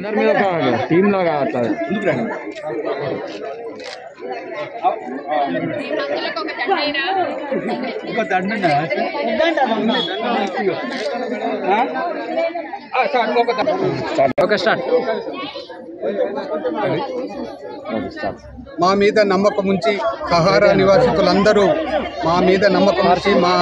అందరి మీద ఒక టీమ్ లాగా అట్లా ఓకే స్టార్ట్ మా మీద నమ్మకం ఉంచి సహారా నివాసితులందరూ మా మీద నమ్మకం ఉంచి మా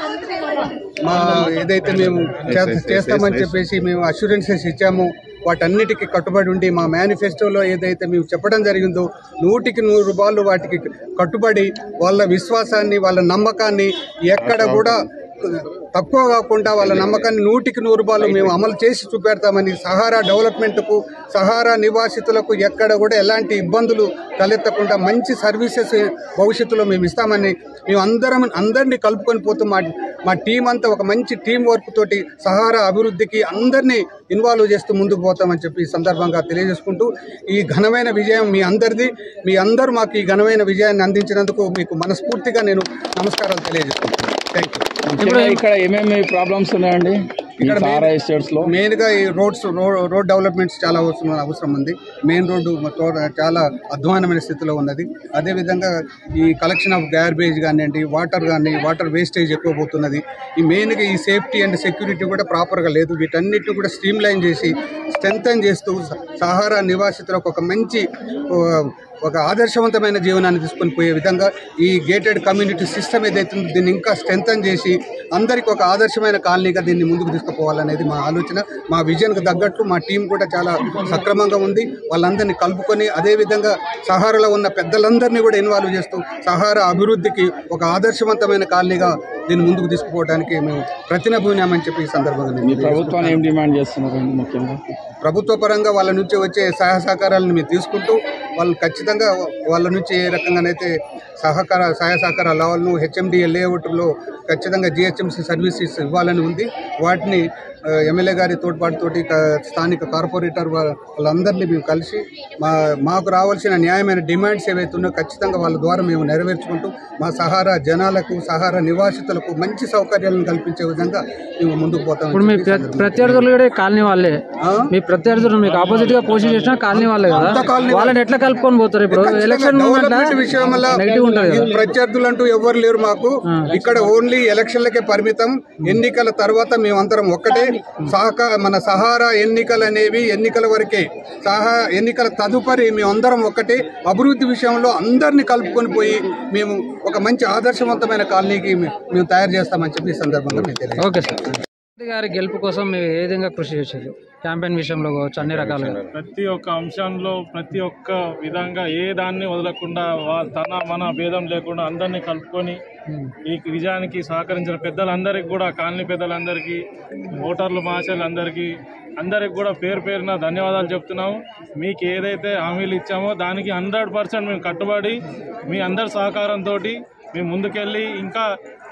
మా ఏదైతే మేము చే- చేస్తామని చెప్పేసి మేము అష్యూరెన్సెస్ ఇచ్చాము వాటన్నిటికీ కట్టుబడి ఉండి మా మేనిఫెస్టోలో ఏదైతే మేము చెప్పడం జరిగిందో నూటికి నూరు రూపాయలు వాటికి కట్టుబడి వాళ్ళ విశ్వాసాన్ని వాళ్ళ నమ్మకాన్ని ఎక్కడ కూడా తక్కువ కాకుండా వాళ్ళ నమ్మకాన్ని నూటికి నూరు రూపాయలు మేము అమలు చేసి చూపెడతామని సహారా డెవలప్మెంట్కు సహారా నివాసితులకు ఎక్కడ కూడా ఎలాంటి ఇబ్బందులు తలెత్తకుండా మంచి సర్వీసెస్ భవిష్యత్తులో మేము ఇస్తామని మేము అందరం అందరినీ కలుపుకొని పోతూ మా మా టీం అంతా ఒక మంచి టీం వర్క్ తోటి సహారా అభివృద్ధికి అందరినీ ఇన్వాల్వ్ చేస్తూ ముందుకు పోతామని చెప్పి ఈ సందర్భంగా తెలియజేసుకుంటూ ఈ ఘనమైన విజయం మీ అందరిది మీ అందరూ మాకు ఈ ఘనమైన విజయాన్ని అందించినందుకు మీకు మనస్ఫూర్తిగా నేను నమస్కారాలు తెలియజేసుకుంటున్నాను థ్యాంక్ యూ ఇప్పుడు ఇక్కడ ఏమేమి ప్రాబ్లమ్స్ ఉన్నాయండి ఇక్కడ సారా ఎస్టేట్స్ లో మెయిన్గా ఈ రోడ్స్ రో- రోడ్ డెవలప్మెంట్స్ చాలా అవసరం అవసరం ఉంది మెయిన్ రోడ్డు మొత్తం చాలా అధ్వానమైన స్థితిలో ఉన్నది అదేవిధంగా ఈ కలెక్షన్ ఆఫ్ గార్బేజ్ కానివ్వండి వాటర్ కానీ వాటర్ వేస్టేజ్ ఎక్కువ పోతున్నది ఈ మెయిన్గా ఈ సేఫ్టీ అండ్ సెక్యూరిటీ కూడా ప్రాపర్గా లేదు వీటన్నిటిని కూడా స్ట్రీమ్ లైన్ చేసి స్ట్రెంథన్ చేస్తూ స- సహారా నివాసితులకు ఒక మంచి ఓ, ఒక ఆదర్శవంతమైన జీవనాన్ని తీసుకొని పోయే విధంగా ఈ గేటెడ్ కమ్యూనిటీ సిస్టమ్ ఏదైతే ఉందో దీన్ని ఇంకా స్ట్రెంథన్ చేసి అందరికి ఒక ఆదర్శమైన కాలనీగా దీన్ని ముందుకు తీసుకుపోవాలనేది మా ఆలోచన మా విజన్కు తగ్గట్టు మా టీం కూడా చాలా సక్రమంగా ఉంది వాళ్ళందరినీ కలుపుకొని అదేవిధంగా సహారాలో ఉన్న పెద్దలందరినీ కూడా ఇన్వాల్వ్ చేస్తూ సహారా అభివృద్ధికి ఒక ఆదర్శవంతమైన కాలనీగా దీన్ని ముందుకు తీసుకుపోవడానికి మేము ప్రతినభూనామని చెప్పి ఈ సందర్భంగా నేను మీ ప్రభుత్వాన్ని ఏం డిమాండ్ చేస్తున్నారండి ముఖ్యంగా ప్రభుత్వ పరంగా వాళ్ళ నుంచి వచ్చే సహాయ సహకారాలను మేము తీసుకుంటూ వాళ్ళు ఖచ్చితంగా వాళ్ళ నుంచి ఏ రకంగానైతే సహకార సహాయ సహకారాలు వాళ్ళను హెచ్ఎండిఏ లేఅవుట్లో ఖచ్చితంగా జిహెచ్ఎంసీ సర్వీసెస్ ఇవ్వాలని ఉంది వాటిని ఆ, ఎమ్మెల్యే గారి తోడ్పాటుతోటి క- స్థానిక కార్పొరేటర్ వా- వాళ్ళందరినీ మేము కలిసి మా మాకు రావాల్సిన న్యాయమైన డిమాండ్స్ ఏవైతే ఉన్నాయో ఖచ్చితంగా వాళ్ళ ద్వారా మేము నెరవేర్చుకుంటూ మా సహారా జనాలకు సహారా నివాసితులకు మంచి సౌకర్యాలను కల్పించే విధంగా మేము ముందుకు పోతాం ఇప్పుడు మీ ప్ర- ప్రత్యర్థులు కూడా కాలనీ వాళ్ళే మీ ప్రత్యర్థులు మీకు ఆపోజిట్ గా పోషన్ చేసిన కాలనీ వాళ్ళే కదా వాళ్ళని ఎట్లా కలుపుకొని పోతారు ఇప్పుడు ఎలక్షన్ మూమెంట్ డెవలప్మెంట్ విషయం వల్ల నెగిటివ్ ఉంటుంది కదా ప్రత్యర్థులు అంటూ ఎవరు లేరు మాకు ఇక్కడ ఓన్లీ ఎలక్షన్లకే పరిమితం ఎన్నికల తర్వాత మేమందరం ఒక్కటే సహకార మన సహారా ఎన్నికలు అనేవి ఎన్నికల వరకే సహా ఎన్నికల తదుపరి మేమందరం ఒక్కటే అభివృద్ధి విషయంలో అందరినీ కలుపుకొని పోయి మేము ఒక మంచి ఆదర్శవంతమైన కాలనీకి మే- మేము తయారు చేస్తామని చెప్పి ఈ సందర్భంగా మేము తెలియదు ఓకే సార్ మోదీ గారి గెలుపు కోసం మీరు ఏ విధంగా కృషి చేశారు క్యాంపెయిన్ విషయంలో కావచ్చు అన్ని రకాలుగా ప్రతి ఒక్క అంశంలో ప్రతి ఒక్క విధంగా ఏ దాన్ని వదలకుండా వా- తన మన భేదం లేకుండా అందరినీ కలుపుకొని ఈ విజయానికి సహకరించిన పెద్దలందరికీ కూడా కాలనీ పెద్దలందరికీ ఓటర్లు మహాశయులందరికీ అందరికి కూడా పేరు పేరున ధన్యవాదాలు చెప్తున్నాము మీకు ఏదైతే హామీలు ఇచ్చామో దానికి హండ్రెడ్ పర్సెంట్ మేము కట్టుబడి మీ అందరి సహకారంతో మేము ముందుకెళ్ళి ఇంకా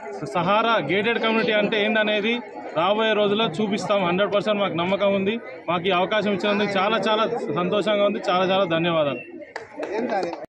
సహారా గేటెడ్ కమ్యూనిటీ అంటే ఏందనేది రాబోయే రోజుల్లో చూపిస్తాం హండ్రెడ్ పర్సెంట్ మాకు నమ్మకం ఉంది మాకు ఈ అవకాశం ఇచ్చినందుకు చాలా చాలా సంతోషంగా ఉంది చాలా చాలా ధన్యవాదాలు